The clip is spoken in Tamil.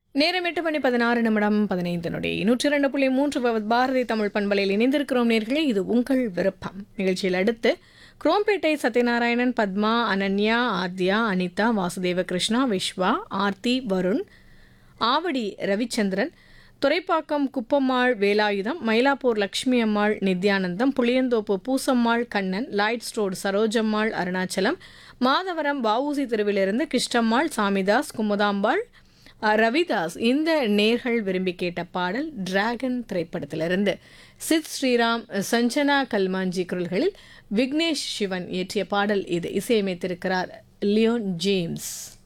நேரம் எட்டு மணி பதினாறு நிமிடம் பதினைந்து நொடி நூற்றி இரண்டு புள்ளி மூன்று பவத் பாரதி தமிழ் பண்பலையில் இணைந்திருக்கிறோம் நேர்களே இது உங்கள் விருப்பம் நிகழ்ச்சியில் அடுத்து குரோம்பேட்டை சத்யநாராயணன் பத்மா அனன்யா ஆத்யா அனிதா வாசுதேவ கிருஷ்ணா விஸ்வா ஆர்த்தி வருண் ஆவடி ரவிச்சந்திரன் துரைப்பாக்கம் குப்பம்மாள் வேலாயுதம் மயிலாப்பூர் லக்ஷ்மி அம்மாள் நித்யானந்தம் புளியந்தோப்பு பூசம்மாள் கண்ணன் லாய்ட்ஸ் ரோடு சரோஜம்மாள் அருணாச்சலம் மாதவரம் வஉசி தெருவிலிருந்து கிருஷ்ணம்மாள் சாமிதாஸ் குமுதாம்பாள் அஹ், ரவிதாஸ் இந்த நேர்கள் விரும்பி கேட்ட பாடல் டிராகன் திரைப்படத்திலிருந்து சித் ஸ்ரீராம் சஞ்சனா கல்மாஞ்சி குரல்களில் விக்னேஷ் சிவன் இயற்றிய பாடல் இது இசையமைத்திருக்கிறார் லியோன் ஜேம்ஸ்